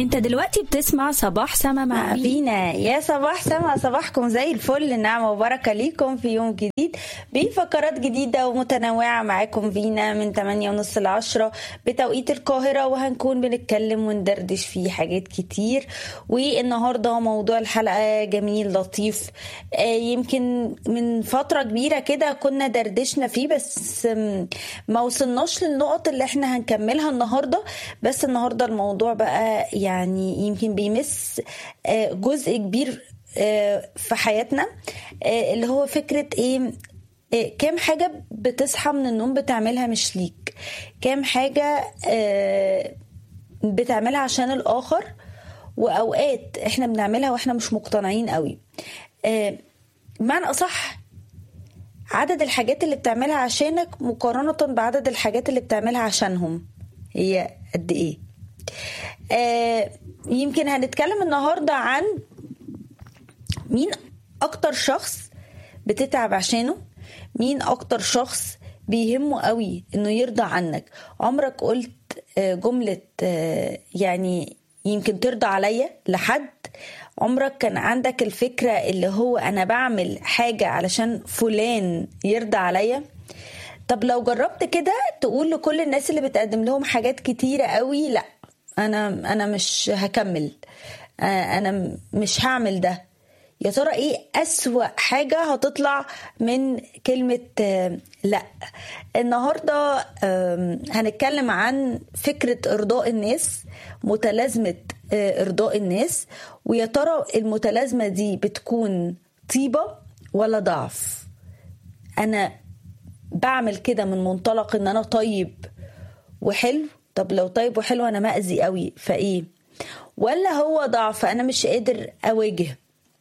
انت دلوقتي بتسمع صباح سما مع بي بينا يا صباح سما صباحكم زي الفل نعمة وبركة ليكم في يوم جديد بفقرات جديدة ومتنوعة معاكم فينا من 8 ونص ل 10 بتوقيت القاهرة وهنكون بنتكلم وندردش فيه حاجات كتير والنهاردة موضوع الحلقة جميل لطيف آه، يمكن من فترة كبيرة كده كنا دردشنا فيه بس آم، ما وصلناش للنقط اللي احنا هنكملها النهاردة بس النهاردة الموضوع بقى يعني يمكن بيمس آه، جزء كبير آه، في حياتنا آه، اللي هو فكرة ايه آه، كام حاجة بتصحى من النوم بتعملها مش ليك كام حاجة آه، بتعملها عشان الآخر وأوقات احنا بنعملها واحنا مش مقتنعين قوي آه، بمعنى أصح عدد الحاجات اللي بتعملها عشانك مقارنة بعدد الحاجات اللي بتعملها عشانهم هي قد ايه آه يمكن هنتكلم النهاردة عن مين اكتر شخص بتتعب عشانه مين اكتر شخص بيهمه قوي انه يرضى عنك عمرك قلت آه، جملة آه، يعني يمكن ترضى عليا لحد عمرك كان عندك الفكرة اللي هو انا بعمل حاجة علشان فلان يرضى عليا طب لو جربت كده تقول لكل الناس اللي بتقدم لهم حاجات كتيرة قوي لا انا انا مش هكمل آه، انا م- مش هعمل ده يا ترى ايه اسوأ حاجة هتطلع من كلمة آه، لا النهاردة آم، هنتكلم عن فكرة ارضاء الناس متلازمة آه، ارضاء الناس ويا ترى المتلازمة دي بتكون طيبة ولا ضعف انا بعمل كده من منطلق ان انا طيب وحلو طب لو طيب وحلو انا مأذي قوي فايه ولا هو ضعف انا مش قادر اواجه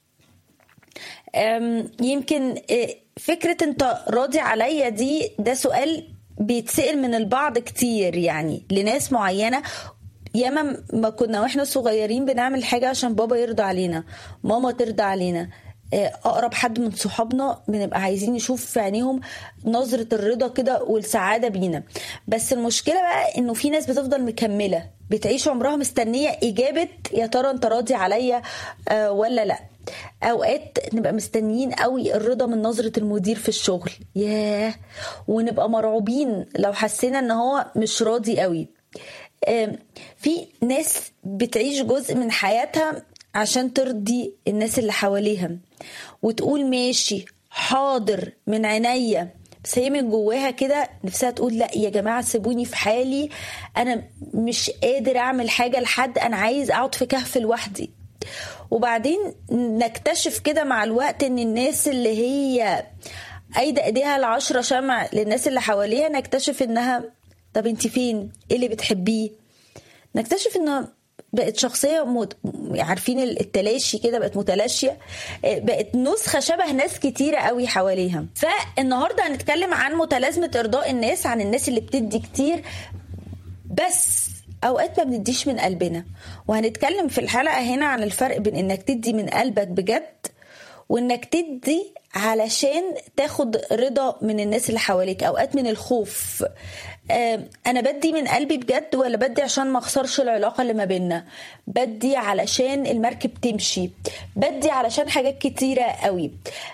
أم، يمكن إيه، فكرة انت راضي عليا دي ده سؤال بيتسأل من البعض كتير يعني لناس معينة ياما ما كنا واحنا صغيرين بنعمل حاجة عشان بابا يرضى علينا ماما ترضى علينا آه، اقرب حد من صحابنا بنبقى عايزين نشوف في عينيهم نظرة الرضا كده والسعادة بينا بس المشكلة بقى انه في ناس بتفضل مكملة بتعيش عمرها مستنية اجابة يا ترى انت راضي عليا آه، ولا لا اوقات نبقى مستنيين قوي الرضا من نظرة المدير في الشغل ياه ونبقى مرعوبين لو حسينا ان هو مش راضي قوي آم، في ناس بتعيش جزء من حياتها عشان ترضي الناس اللي حواليها وتقول ماشي حاضر من عينيا بس هي من جواها كده نفسها تقول لا يا جماعة سيبوني في حالي أنا مش قادر أعمل حاجة لحد أنا عايز أقعد في كهف لوحدي وبعدين نكتشف كده مع الوقت ان الناس اللي هي ايدة ايديها العشرة شمع للناس اللي حواليها نكتشف انها طب انت فين ايه اللي بتحبيه نكتشف انها بقت شخصية مت... عارفين التلاشي كده بقت متلاشية آه، بقت نسخة شبه ناس كتيرة قوي حواليها فالنهاردة هنتكلم عن متلازمة إرضاء الناس عن الناس اللي بتدي كتير بس اوقات ما بنديش من قلبنا وهنتكلم في الحلقه هنا عن الفرق بين انك تدي من قلبك بجد وانك تدي علشان تاخد رضا من الناس اللي حواليك اوقات من الخوف آم، انا بدي من قلبي بجد ولا بدي عشان ما اخسرش العلاقه اللي ما بيننا بدي علشان المركب تمشي بدي علشان حاجات كتيره قوي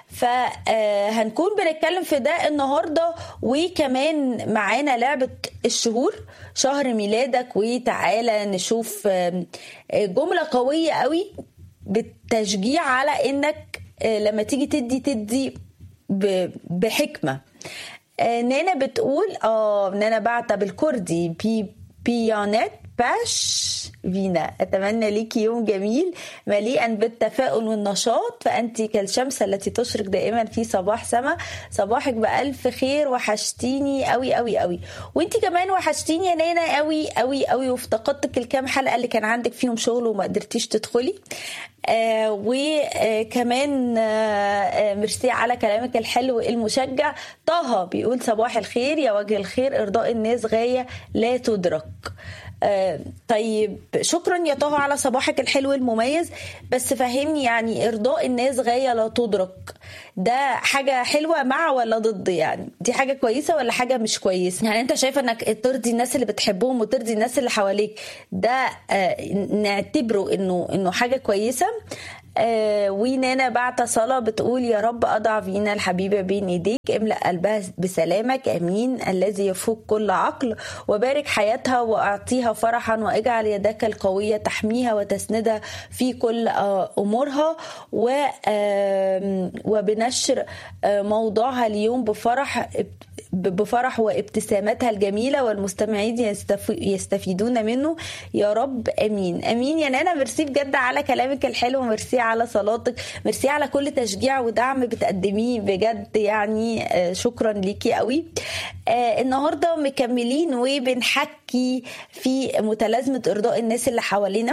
فهنكون بنتكلم في ده النهارده وكمان معانا لعبه الشهور شهر ميلادك وتعالى نشوف آم، جمله قويه قوي بالتشجيع على انك آه، لما تيجي تدي تدي ب- بحكمه آه، نانا بتقول اه نانا بعتها بالكردي بي بيانات باش فينا أتمنى ليك يوم جميل مليئا بالتفاؤل والنشاط فأنت كالشمس التي تشرق دائما في صباح سما صباحك بألف خير وحشتيني قوي قوي قوي وانت كمان وحشتيني يا نانا قوي قوي قوي وافتقدتك الكام حلقة اللي كان عندك فيهم شغل وما قدرتيش تدخلي آه وكمان آه آه ميرسي على كلامك الحلو المشجع طه بيقول صباح الخير يا وجه الخير ارضاء الناس غايه لا تدرك آه طيب شكرا يا طه على صباحك الحلو المميز بس فهمني يعني ارضاء الناس غايه لا تدرك ده حاجه حلوه مع ولا ضد يعني دي حاجه كويسه ولا حاجه مش كويسه يعني انت شايفه انك ترضي الناس اللي بتحبهم وترضي الناس اللي حواليك ده آه نعتبره انه انه حاجه كويسه آه ونانا بعت صلاة بتقول يا رب أضع فينا الحبيبة بين إيديك املأ قلبها بسلامك أمين الذي يفوق كل عقل وبارك حياتها وأعطيها فرحا واجعل يدك القوية تحميها وتسندها في كل آه أمورها و آه وبنشر موضوعها اليوم بفرح بفرح وابتساماتها الجميلة والمستمعين يستفيدون منه يا رب أمين أمين يا نانا ميرسي بجد على كلامك الحلو ميرسي على صلاتك ميرسي على كل تشجيع ودعم بتقدميه بجد يعني شكرا ليكي قوي النهاردة مكملين وبنحكي في متلازمة إرضاء الناس اللي حوالينا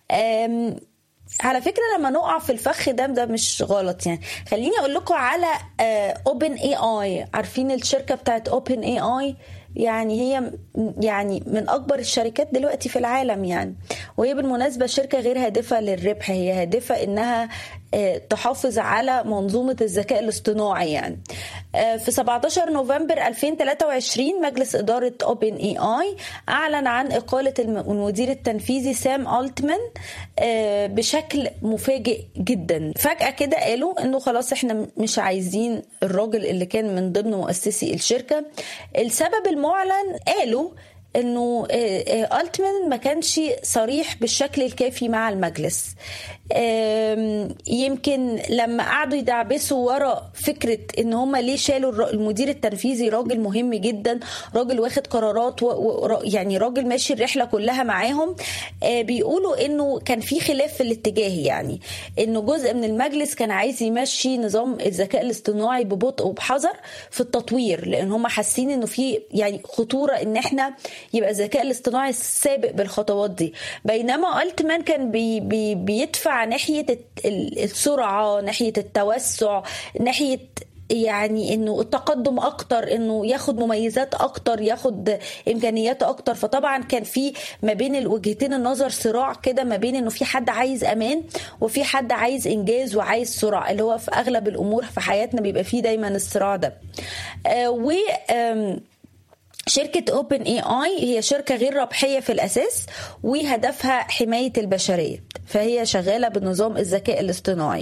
على فكره لما نقع في الفخ ده ده مش غلط يعني خليني اقول لكم على اوبن اي اي عارفين الشركه بتاعت اوبن اي اي يعني هي يعني من اكبر الشركات دلوقتي في العالم يعني وهي بالمناسبه شركه غير هادفه للربح هي هادفه انها تحافظ على منظومه الذكاء الاصطناعي يعني في 17 نوفمبر 2023 مجلس اداره اوبن اي اي اعلن عن اقاله المدير التنفيذي سام التمان بشكل مفاجئ جدا فجاه كده قالوا انه خلاص احنا مش عايزين الراجل اللي كان من ضمن مؤسسي الشركه السبب المعلن قالوا انه التمان ما كانش صريح بالشكل الكافي مع المجلس يمكن لما قعدوا يدعبسوا ورا فكره ان هم ليه شالوا المدير التنفيذي راجل مهم جدا راجل واخد قرارات و... يعني راجل ماشي الرحله كلها معاهم بيقولوا انه كان في خلاف في الاتجاه يعني انه جزء من المجلس كان عايز يمشي نظام الذكاء الاصطناعي ببطء وبحذر في التطوير لان هم حاسين انه في يعني خطوره ان احنا يبقى الذكاء الاصطناعي سابق بالخطوات دي بينما التمان كان بي بي بيدفع ناحيه السرعه ناحيه التوسع ناحيه يعني انه التقدم اكتر انه ياخد مميزات اكتر ياخد امكانيات اكتر فطبعا كان في ما بين الوجهتين النظر صراع كده ما بين انه في حد عايز امان وفي حد عايز انجاز وعايز سرعه اللي هو في اغلب الامور في حياتنا بيبقى فيه دايما الصراع ده آه و آه شركة اوبن اي اي هي شركة غير ربحية في الاساس وهدفها حماية البشرية فهي شغالة بنظام الذكاء الاصطناعي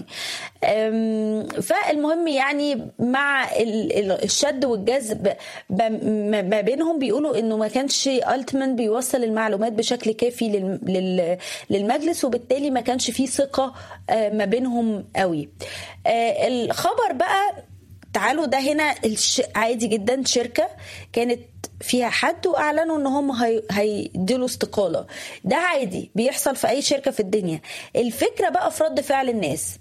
فالمهم يعني مع الشد والجذب ما بينهم بيقولوا انه ما كانش التمان بيوصل المعلومات بشكل كافي للمجلس وبالتالي ما كانش فيه ثقة ما بينهم قوي الخبر بقى تعالوا ده هنا الش... عادي جدا شركه كانت فيها حد واعلنوا ان هم هيديله استقاله ده عادي بيحصل في اي شركه في الدنيا الفكره بقى في رد فعل الناس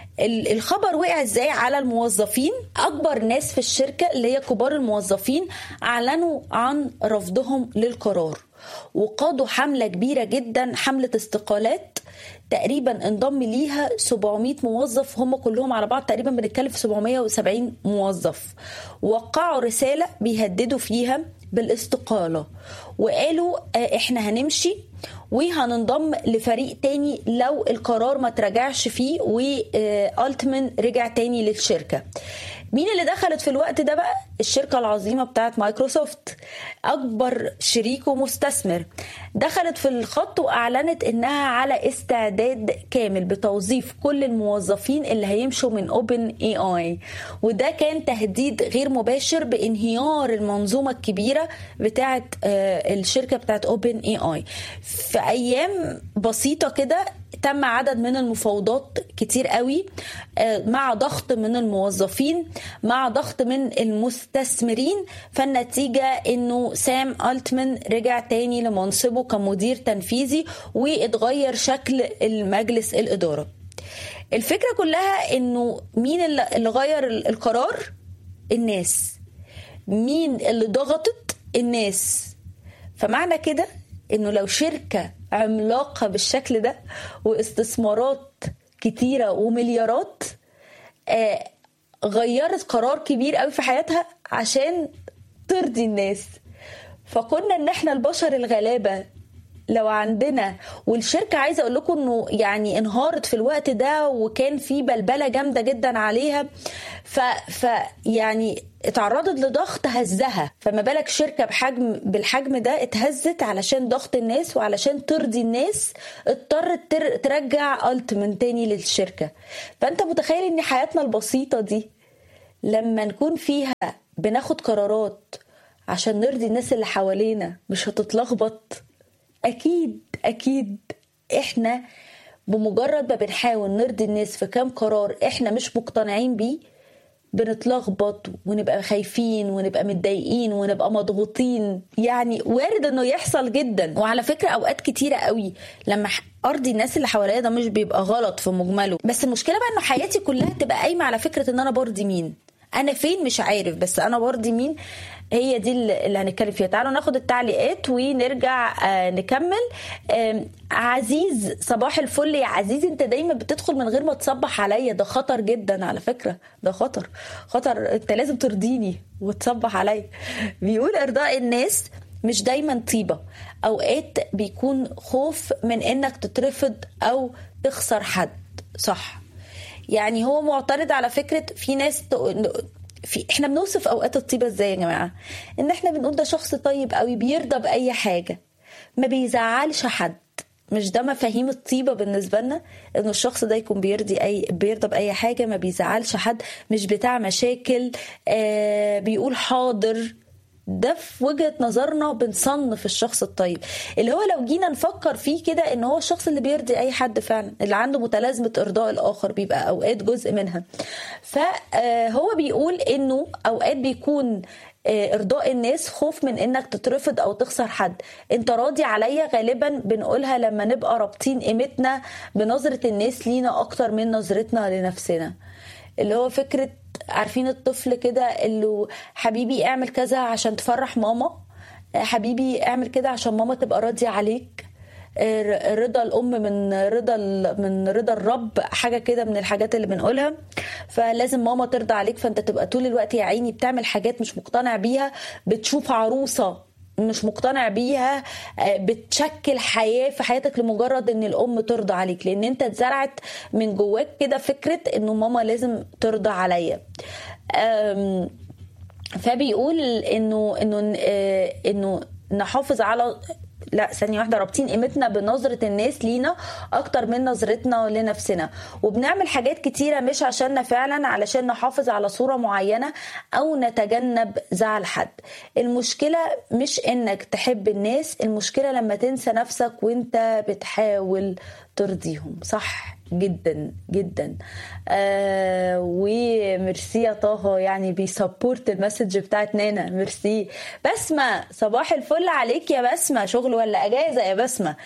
الخبر وقع ازاي على الموظفين اكبر ناس في الشركه اللي هي كبار الموظفين اعلنوا عن رفضهم للقرار وقادوا حمله كبيره جدا حمله استقالات تقريبا انضم ليها 700 موظف هم كلهم على بعض تقريبا بنتكلم في 770 موظف وقعوا رساله بيهددوا فيها بالاستقاله وقالوا احنا هنمشي وهننضم لفريق تاني لو القرار ما تراجعش فيه والتمن رجع تاني للشركه مين اللي دخلت في الوقت ده بقى الشركة العظيمة بتاعت مايكروسوفت أكبر شريك ومستثمر دخلت في الخط وأعلنت إنها على استعداد كامل بتوظيف كل الموظفين اللي هيمشوا من اوبن اي اي وده كان تهديد غير مباشر بانهيار المنظومة الكبيرة بتاعت الشركة بتاعت اوبن اي اي في أيام بسيطة كده تم عدد من المفاوضات كتير قوي مع ضغط من الموظفين مع ضغط من المستثمرين فالنتيجة انه سام التمان رجع تاني لمنصبه كمدير تنفيذي واتغير شكل المجلس الإدارة الفكرة كلها انه مين اللي غير القرار الناس مين اللي ضغطت الناس فمعنى كده انه لو شركة عملاقة بالشكل ده واستثمارات كتيرة ومليارات آه غيرت قرار كبير قوي في حياتها عشان ترضي الناس فكنا ان احنا البشر الغلابة لو عندنا والشركه عايزه اقول لكم انه يعني انهارت في الوقت ده وكان في بلبله جامده جدا عليها ف, ف يعني اتعرضت لضغط هزها فما بالك شركه بحجم بالحجم ده اتهزت علشان ضغط الناس وعلشان ترضي الناس اضطرت تر... ترجع التمن تاني للشركه فانت متخيل ان حياتنا البسيطه دي لما نكون فيها بناخد قرارات عشان نرضي الناس اللي حوالينا مش هتتلخبط اكيد اكيد احنا بمجرد ما بنحاول نرضي الناس في كام قرار احنا مش مقتنعين بيه بنتلخبط ونبقى خايفين ونبقى متضايقين ونبقى مضغوطين يعني وارد انه يحصل جدا وعلى فكره اوقات كتيره قوي لما ارضي الناس اللي حواليا ده مش بيبقى غلط في مجمله بس المشكله بقى انه حياتي كلها تبقى قايمه على فكره ان انا برضي مين انا فين مش عارف بس انا برضي مين هي دي اللي هنتكلم فيها تعالوا ناخد التعليقات ونرجع نكمل عزيز صباح الفل يا عزيز انت دايما بتدخل من غير ما تصبح عليا ده خطر جدا على فكره ده خطر خطر انت لازم ترضيني وتصبح عليا بيقول ارضاء الناس مش دايما طيبة أوقات بيكون خوف من إنك تترفض أو تخسر حد صح يعني هو معترض على فكرة في ناس في احنا بنوصف اوقات الطيبه ازاي يا جماعه ان احنا بنقول ده شخص طيب قوي بيرضى باي حاجه ما بيزعلش حد مش ده مفاهيم الطيبه بالنسبه لنا ان الشخص ده يكون بيرضي اي بيرضى باي حاجه ما بيزعلش حد مش بتاع مشاكل آه بيقول حاضر ده في وجهه نظرنا بنصنف الشخص الطيب اللي هو لو جينا نفكر فيه كده ان هو الشخص اللي بيرضي اي حد فعلا اللي عنده متلازمه ارضاء الاخر بيبقى اوقات جزء منها فهو بيقول انه اوقات بيكون ارضاء الناس خوف من انك تترفض او تخسر حد انت راضي عليا غالبا بنقولها لما نبقى رابطين قيمتنا بنظره الناس لينا اكتر من نظرتنا لنفسنا اللي هو فكره عارفين الطفل كده اللي حبيبي اعمل كذا عشان تفرح ماما حبيبي اعمل كده عشان ماما تبقى راضيه عليك رضا الام من رضا من رضا الرب حاجه كده من الحاجات اللي بنقولها فلازم ماما ترضى عليك فانت تبقى طول الوقت يا عيني بتعمل حاجات مش مقتنع بيها بتشوف عروسه مش مقتنع بيها بتشكل حياه في حياتك لمجرد ان الام ترضى عليك لان انت اتزرعت من جواك كده فكره انه ماما لازم ترضى عليا فبيقول انه انه انه نحافظ على لا ثانيه واحده رابطين قيمتنا بنظره الناس لينا اكتر من نظرتنا لنفسنا وبنعمل حاجات كتيره مش عشاننا فعلا علشان نحافظ على صوره معينه او نتجنب زعل حد المشكله مش انك تحب الناس المشكله لما تنسى نفسك وانت بتحاول ترضيهم صح جدا جدا آه وميرسي يا طه يعني بيسبورت المسج بتاعت نانا ميرسي بسمة صباح الفل عليك يا بسمة شغل ولا اجازة يا بسمة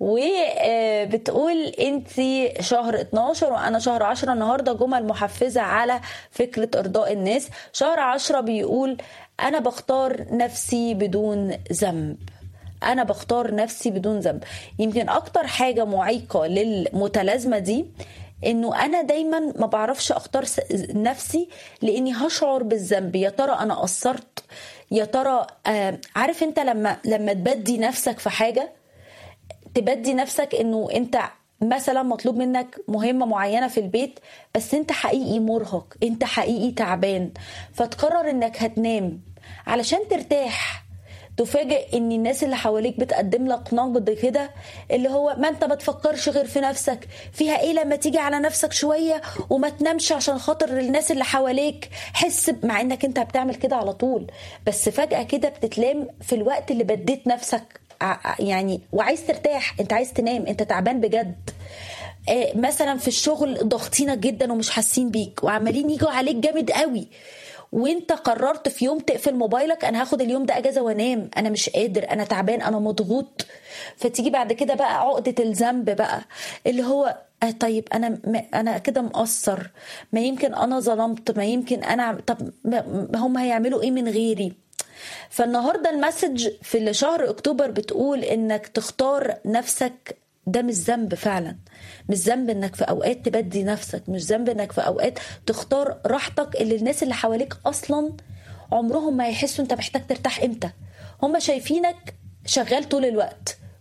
وبتقول انت شهر 12 وانا شهر 10 النهاردة جمل محفزة على فكرة ارضاء الناس شهر 10 بيقول انا بختار نفسي بدون ذنب انا بختار نفسي بدون ذنب يمكن اكتر حاجه معيقه للمتلازمه دي انه انا دايما ما بعرفش اختار نفسي لاني هشعر بالذنب يا ترى انا قصرت يا ترى آه عارف انت لما لما تبدي نفسك في حاجه تبدي نفسك انه انت مثلا مطلوب منك مهمة معينة في البيت بس انت حقيقي مرهق انت حقيقي تعبان فتقرر انك هتنام علشان ترتاح تفاجئ ان الناس اللي حواليك بتقدم لك نقد كده اللي هو ما انت ما تفكرش غير في نفسك فيها ايه لما تيجي على نفسك شويه وما تنامش عشان خاطر الناس اللي حواليك حس مع انك انت بتعمل كده على طول بس فجاه كده بتتلام في الوقت اللي بديت نفسك يعني وعايز ترتاح انت عايز تنام انت تعبان بجد مثلا في الشغل ضاغطينك جدا ومش حاسين بيك وعمالين يجوا عليك جامد قوي وانت قررت في يوم تقفل موبايلك انا هاخد اليوم ده اجازه وانام انا مش قادر انا تعبان انا مضغوط فتيجي بعد كده بقى عقده الذنب بقى اللي هو آه طيب انا انا كده مقصر ما يمكن انا ظلمت ما يمكن انا طب هم هيعملوا ايه من غيري فالنهارده المسج في شهر اكتوبر بتقول انك تختار نفسك ده مش ذنب فعلا مش ذنب انك في اوقات تبدي نفسك مش ذنب انك في اوقات تختار راحتك اللي الناس اللي حواليك اصلا عمرهم ما هيحسوا انت محتاج ترتاح امتى هم شايفينك شغال طول الوقت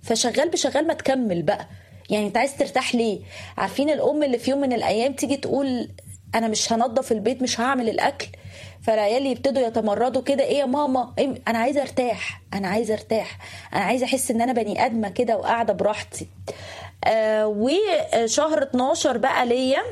فشغال بشغال ما تكمل بقى يعني انت عايز ترتاح ليه عارفين الام اللي في يوم من الايام تيجي تقول انا مش هنضف البيت مش هعمل الاكل فالعيال يبتدوا يتمردوا كده ايه يا ماما إيه انا عايزه ارتاح انا عايزه ارتاح انا عايزه احس ان انا بني ادمه كده وقاعده براحتي آه وشهر 12 بقى ليا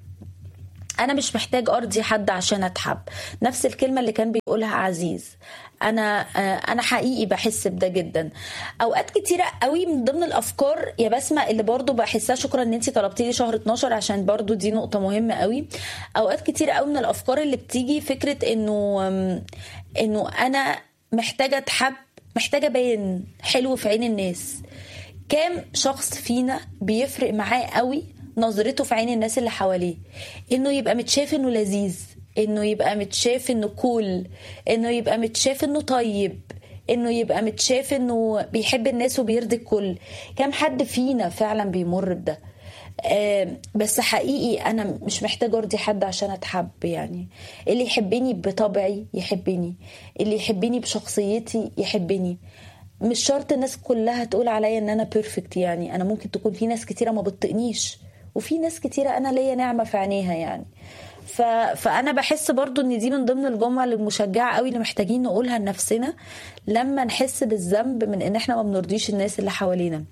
انا مش محتاج ارضي حد عشان اتحب نفس الكلمه اللي كان بيقولها عزيز انا انا حقيقي بحس بده جدا اوقات كتيره قوي من ضمن الافكار يا بسمه اللي برضو بحسها شكرا ان انت طلبتي لي شهر 12 عشان برضو دي نقطه مهمه قوي اوقات كتيره قوي من الافكار اللي بتيجي فكره انه انه انا محتاجه اتحب محتاجه ابين حلو في عين الناس كام شخص فينا بيفرق معاه قوي نظرته في عين الناس اللي حواليه انه يبقى متشاف انه لذيذ انه يبقى متشاف انه كول انه يبقى متشاف انه طيب انه يبقى متشاف انه بيحب الناس وبيرضي الكل كم حد فينا فعلا بيمر بده آه بس حقيقي انا مش محتاجه ارضي حد عشان اتحب يعني اللي يحبني بطبعي يحبني اللي يحبني بشخصيتي يحبني مش شرط الناس كلها تقول عليا ان انا بيرفكت يعني انا ممكن تكون في ناس كتيره ما بتطقنيش وفي ناس كتيره انا ليا نعمه في عينيها يعني ف... فانا بحس برضو ان دي من ضمن الجمل المشجعه قوي اللي محتاجين نقولها لنفسنا لما نحس بالذنب من ان احنا ما بنرضيش الناس اللي حوالينا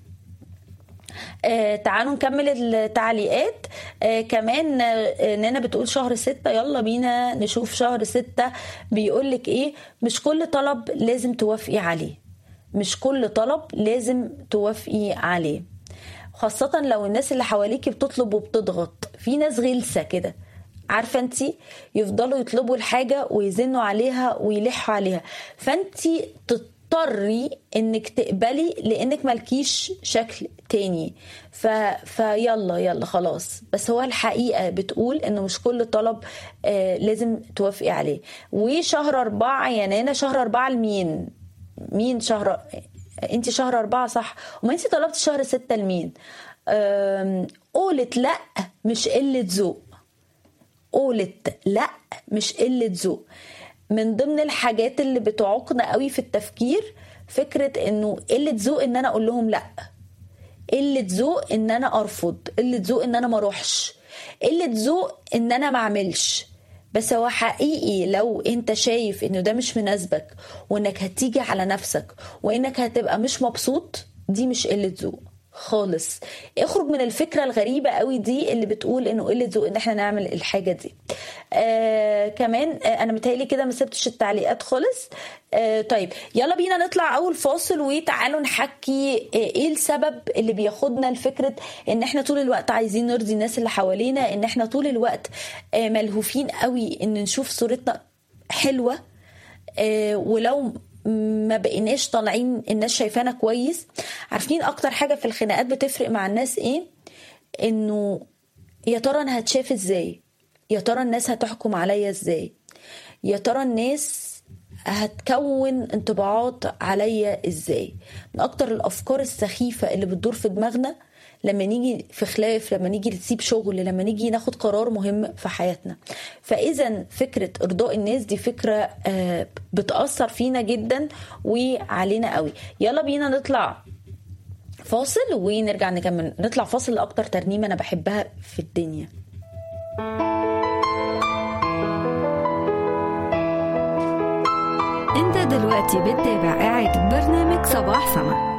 آه تعالوا نكمل التعليقات آه كمان آه نانا بتقول شهر ستة يلا بينا نشوف شهر ستة بيقولك ايه مش كل طلب لازم توافقي عليه مش كل طلب لازم توافقي عليه خاصة لو الناس اللي حواليكي بتطلب وبتضغط في ناس غلسة كده عارفة انت يفضلوا يطلبوا الحاجة ويزنوا عليها ويلحوا عليها فانت تضطري انك تقبلي لانك مالكيش شكل تاني ف... فيلا يلا خلاص بس هو الحقيقة بتقول انه مش كل طلب آه لازم توافقي عليه وشهر اربعة يا نانا شهر اربعة لمين مين شهر انت شهر أربعة صح وما انت طلبت شهر ستة لمين قولت لا مش قلة ذوق قولت لا مش قلة ذوق من ضمن الحاجات اللي بتعوقنا قوي في التفكير فكرة انه قلة ذوق ان انا اقول لهم لا قلة ذوق ان انا ارفض قلة ذوق ان انا ما اروحش قلة ذوق ان انا ما اعملش بس هو حقيقي لو انت شايف انه ده مش مناسبك وانك هتيجي على نفسك وانك هتبقى مش مبسوط دي مش قله ذوق خالص اخرج من الفكره الغريبه قوي دي اللي بتقول انه قله ذوق ان احنا نعمل الحاجه دي آه كمان آه انا متهيألي كده ما سبتش التعليقات خالص آه طيب يلا بينا نطلع اول فاصل وتعالوا نحكي آه ايه السبب اللي بياخدنا لفكره ان احنا طول الوقت عايزين نرضي الناس اللي حوالينا ان احنا طول الوقت آه ملهوفين قوي ان نشوف صورتنا حلوه آه ولو ما بقيناش طالعين الناس شايفانا كويس عارفين اكتر حاجه في الخناقات بتفرق مع الناس ايه انه يا ترى انا هتشاف ازاي يا ترى الناس هتحكم عليا ازاي يا ترى الناس هتكون انطباعات عليا ازاي من اكتر الافكار السخيفه اللي بتدور في دماغنا لما نيجي في خلاف لما نيجي نسيب شغل لما نيجي ناخد قرار مهم في حياتنا فاذا فكره ارضاء الناس دي فكره بتاثر فينا جدا وعلينا قوي يلا بينا نطلع فاصل ونرجع نكمل نطلع فاصل لاكتر ترنيمه انا بحبها في الدنيا انت دلوقتي بتتابع قاعد برنامج صباح سما